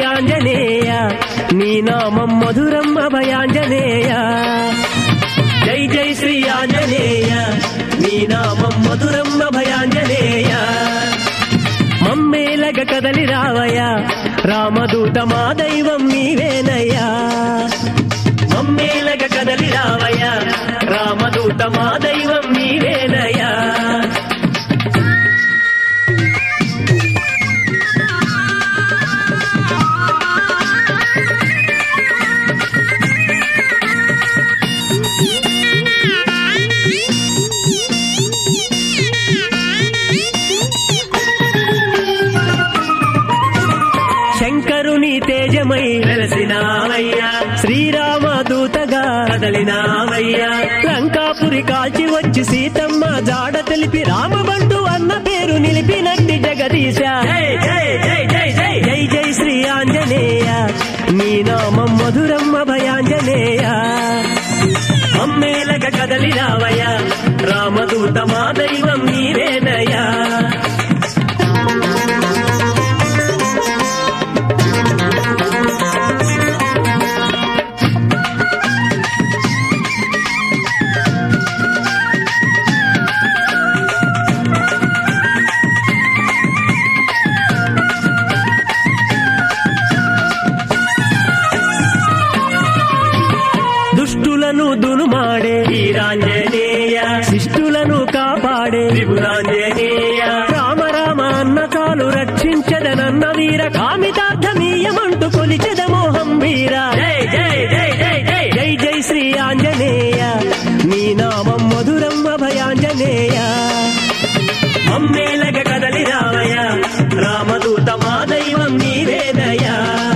ఆంజనేయ నీ నామం మధురం అభయాంజనేయ జై జై శ్రీ ఆంజనేయ నీ నామం మధురం అభయాంజనేయ మమ్మేలగ కదలి రావయ్యా రామదూత మా దైవం నీవేనయ్యా మమ్మేలగ కదలి రావయ్యా రామదూత మా దైవం నీవేనయ్యా శంకరుని తేజమై వెలసినావయ్యా శ్రీరామ దూతగా కదలినావయ్యా లంకాపురి కాల్చి వచ్చి సీతమ్మ జాడ తెలిపి రామబంటు అన్న పేరు నిలిపినట్టి జగదీశ జై జై జై జై జై జై జై శ్రీ ఆంజనేయ నీ నామం మధురం అభయాంజనేయ అమ్మేలగ కదలినావయ్యా రామదూత మా దైవం నీవేనయ్యా దుష్టులను దునుమాడే వీరాంజనేయ శిష్టులను కాపాడే విభురాంజనేయ రామ రామ అన్న చాలు రక్షించదనన్న వీర కామితార్థమీయమంటూ కొలిచెద మోహం వీర జై జై జై జై జై జై జై శ్రీ ఆంజనేయ నీ నామం మధురం అభయాంజనేయ అమ్మేలగ కదలి రావయ్య రామదూత మా దైవం నీవేనయ్యా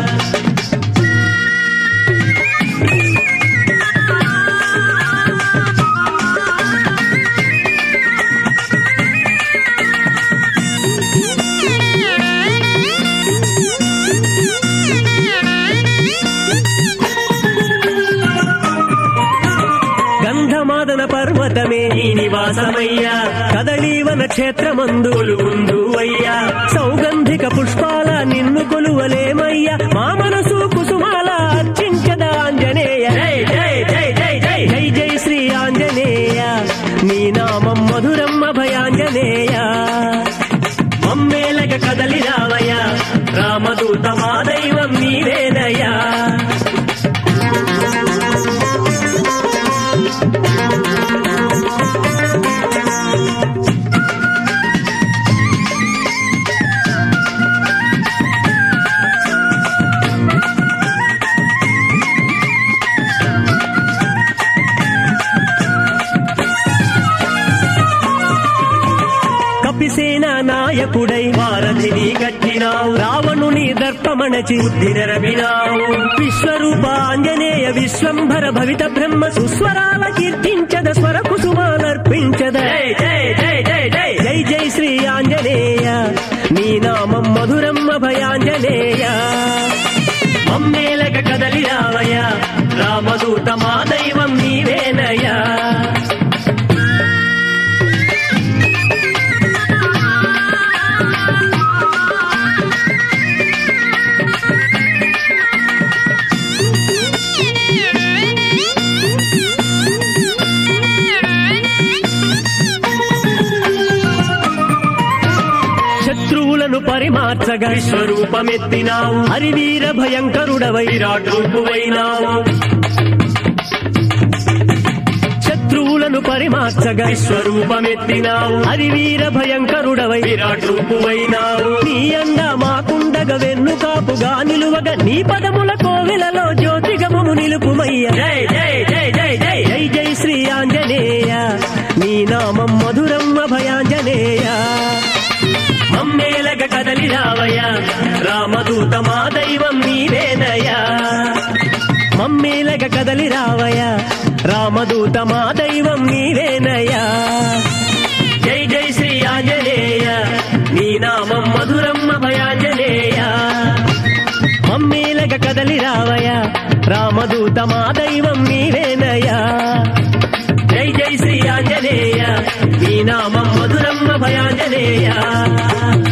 గంధమాదన పర్వతమే ఈ నివాసమయ్యా కదళీవన క్షేత్రమందు కొలువుందు అయ్యా సౌగంధిక పుష్పాల నిన్ను కొలువలేమయ్యా మా మనసు కుసుమాల అర్చించద ఆంజనేయ జై జై జై జై జై జై జై శ్రీ ఆంజనేయ నీ నామం మధురం అభయాంజనేయ మమ్మేలక కదలి రావయ్య రామదూత మా దైవం నీవేనయ్యా కపిసేన నాయకుడై వారధిని కట్టినావు రావణుని దర్పమణచి బుద్ధి నెరవినావు విశ్వరూప ఆంజనేయ విశ్వంభర భవిత బ్రహ్మ సుస్వరాల కీర్తించద స్వర కుసుమాలర్పించద జై జై జై జై జై జై జై శ్రీ ఆంజనేయ నీ నామం మధురం అభయాంజనేయ మమ్మేలక కదలి రావయ్య రామదూత మా దైవం నీవేనయ్యా శత్రువులను పరిమార్చగా విశ్వరూపమెత్తినావు హరివీర భయంకరుడవై విరాట్ రూపువైనావు శత్రువులను పరిమార్చగా విశ్వరూపమెత్తినావు హరివీర భయంకరుడవై విరాట్ రూపువైనావు నీ అండ మాకుండగ వెన్ను కాపుగా నిలువగా నీ పదముల కోవెలలో జ్యోతిగమము నిలుపుమయ్య జై జై జై జై జై జై జై శ్రీ ఆంజనేయ నీ నామం మధురం అభయాంజనేయ మమ్మేలగ కదలి రావయ్య రామదూత మా దైవం నీవేనయ్యా మమ్మేలగ కదలి రావయ్య రామదూత మా దైవం నీవేనయ్యా జై జై శ్రీ ఆంజనేయ నీ నామం మధురం అభయాంజనేయ మమ్మేలగ కదలి రావయ్య రామదూత మా దైవం నీవేనయ్యా జై జై శ్రీ ఆంజనేయ నీ నామం మధురం అభయాంజనేయ